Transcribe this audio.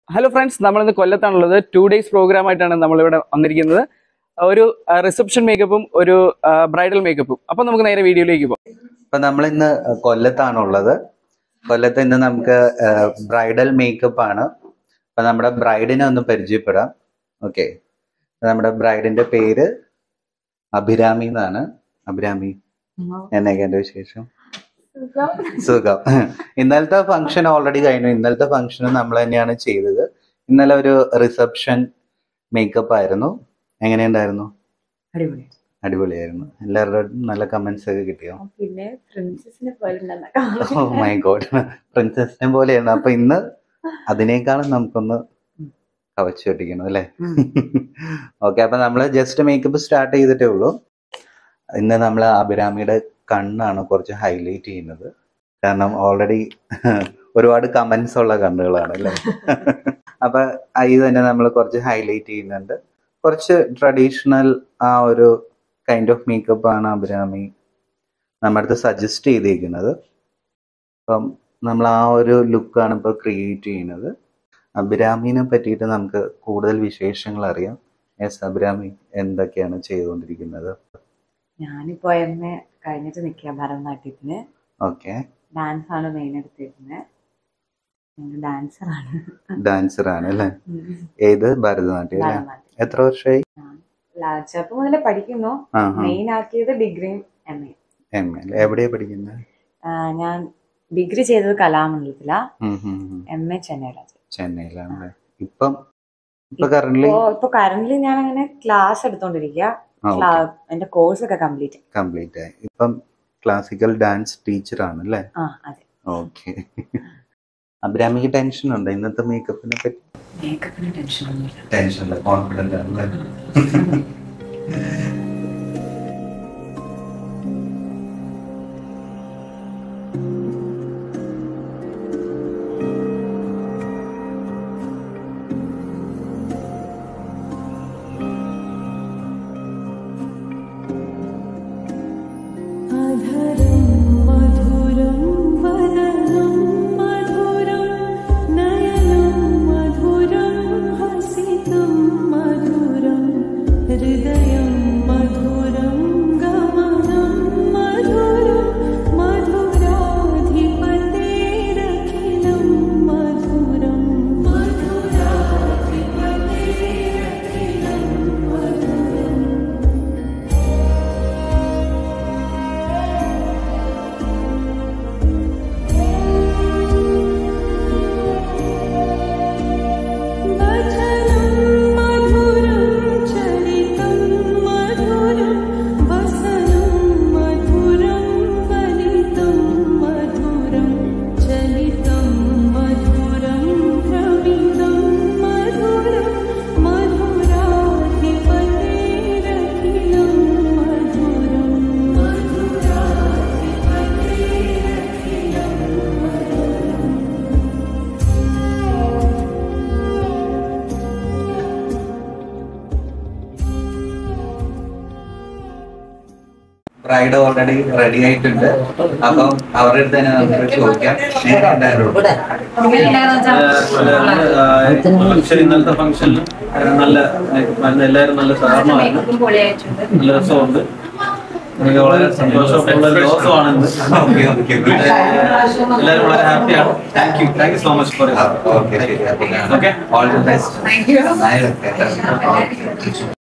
Hello friends നമ്മളിന്ന് കൊല്ലത്താണുള്ളത് two days programme ആയിട്ടാണ് നമ്മളിവിടെ വന്നിരിക്കുന്നത് ഒരു റിസപ്ഷൻ മേക്കപ്പും ഒരു ബ്രൈഡൽ മേക്കപ്പും അപ്പൊ നമുക്ക് നേരെ വീഡിയോയിലേക്ക് പോകാം ഇപ്പൊ നമ്മൾ ഇന്ന് കൊല്ലത്താണുള്ളത് കൊല്ലത്ത് ഇന്ന് നമുക്ക് ബ്രൈഡൽ മേക്കപ്പ് ആണ് അപ്പൊ നമ്മുടെ ബ്രൈഡിനെ ഒന്ന് പരിചയപ്പെടാം ഓക്കെ നമ്മുടെ ബ്രൈഡിന്റെ പേര് അഭിരാമി എന്നാണ് അഭിരാമി എന്നൊക്കെ എന്റെ വിശേഷം സുഖം ഇന്നലത്തെ ഫംഗ്ഷൻ ഓൾറെഡി കഴിഞ്ഞു ഇന്നലത്തെ ഫംഗ്ഷൻ നമ്മൾ തന്നെയാണ് ചെയ്തത് ഇന്നലെ ഒരു റിസപ്ഷൻ മേക്കപ്പ് ആയിരുന്നു എങ്ങനെയുണ്ടായിരുന്നു അടിപൊളി അടിപൊളിയായിരുന്നു എല്ലാവരുടെയും നല്ല കമന്റ്സ് ഒക്കെ കിട്ടിയോ പിന്നെ പ്രിൻസസിനെ പോലെ ഓ മൈ ഗോഡ് പ്രിൻസസിനെ പോലെയാണ് അപ്പൊ ഇന്ന് അതിനേക്കാളും നമുക്കൊന്ന് കവച്ചു വെട്ടിക്കണം അല്ലേ ഓക്കെ അപ്പൊ നമ്മള് ജസ്റ്റ് മേക്കപ്പ് സ്റ്റാർട്ട് ചെയ്തിട്ടേ ഉള്ളൂ ഇന്ന് നമ്മൾ അഭിരാമിയുടെ കണ്ണാണ് കുറച്ച് ഹൈലൈറ്റ് ചെയ്യുന്നത് കാരണം ഓൾറെഡി ഒരുപാട് കമന്റ്സ് ഉള്ള കണ്ണുകളാണ് അല്ലേ അപ്പൊ ഇത് തന്നെ നമ്മൾ കുറച്ച് ഹൈലൈറ്റ് ചെയ്യുന്നുണ്ട് കുറച്ച് ട്രഡീഷണൽ ആ ഒരു കൈൻഡ് ഓഫ് മേക്കപ്പ് ആണ് അഭിരാമി നമ്മുടെ അടുത്ത് സജസ്റ്റ് ചെയ്തിരിക്കുന്നത് അപ്പം നമ്മൾ ആ ഒരു ലുക്കാണ് ഇപ്പോൾ ക്രിയേറ്റ് ചെയ്യുന്നത് അഭിരാമിനെ പറ്റിയിട്ട് നമുക്ക് കൂടുതൽ വിശേഷങ്ങൾ അറിയാം യെസ് അഭിരാമി എന്തൊക്കെയാണ് ചെയ്തുകൊണ്ടിരിക്കുന്നത് ഞാനിപ്പോ എന്നെ കഴിഞ്ഞിട്ട് നിൽക്കുക ഭരതനാട്യത്തിന് ഓക്കെ ഡാൻസ് ആണ് മെയിൻ എടുത്തിരുന്നത് ഡാൻസർ ആണ് ഡാൻസർ ആണ് അല്ലേ ഏത് ഭരതനാട്യം അല്ലേ ഭരതനാട്യം എത്ര വർഷമായി ലാ- ചെറുപ്പം മുതലേ പഠിക്കുന്നു ആ മെയിൻ ആക്കിയത് ഡിഗ്രിയും എം എ എം എൽ എവിടെയാ പഠിക്കുന്നത് ഞാൻ ഡിഗ്രി ചെയ്തത് കലാമണ്ഡലത്തില ഉം, ഉം, ഉം. എം എ ചെന്നൈയിലാണ് ചെന്നൈയിലാണ് അല്ലേ ഇപ്പം ഇപ്പൊ കറന്റ് ഇപ്പോ ഇപ്പൊ കറന്റ് ഞാൻ അങ്ങനെ ക്ലാസ് എടുത്തോണ്ടിരിക്കുക ക്ലാ- എന്റെ കോഴ്സ് ഒക്കെ കംപ്ലീറ്റ് കംപ്ലീറ്റ് ആയി ഇപ്പം ക്ലാസിക്കൽ ഡാൻസ് ടീച്ചർ ആണ് അല്ലേ ആ അതെ ഓക്കെ അഭിരാമിക്ക് ടെൻഷൻ ഉണ്ടോ ഇന്നത്തെ മേക്കപ്പിനെ പറ്റി മേക്കപ്പിന് ടെൻഷൻ ഒന്നുമില്ല ടെൻഷൻ ഇല്ല കോൺഫിഡന്റ് ആണ് അല്ലേ? अधरं मधुरं वदनं मधुरं नयनं मधुरं हसितं मधुरं हृदयं मधुरं गमनं मधुरं मधुराधिपतेरखिलं मधुरं मधुराधिपतेरखिलं मधुरम् वचनं मधुरं चरितं मधुरं वसनं मधुरं वलितं मधुरं चलितं मधुरं द्रवितं मधुरं मधुराधिपतेरखिलं मधुरं मधुराधिपतेरखिलं मधुरम् ബ്രൈഡ് ഓൾറെഡി റെഡി ആയിട്ടുണ്ട് അപ്പം അവരുടെ അടുത്ത് തന്നെ നമുക്ക് ചോദിക്കാം എങ്ങനെയുണ്ടായിരുന്നു? ഫംഗ്ഷൻ ഇന്നലത്തെ ഫംഗ്ഷനിൽ നല്ല നല്ല എല്ലാവരും നല്ല സഹകരണമായിരുന്നു നല്ല രസമുണ്ട് എനിക്ക് വളരെ സന്തോഷമുള്ള ഒരു ദിവസമാണ് ഇന്ന് ഓക്കെ ഓക്കെ എല്ലാവരും വളരെ ഹാപ്പിയാണ് thank you thank you so much for okay ശരി ഓക്കെ ഓൾ ദി ബെസ്റ്റ്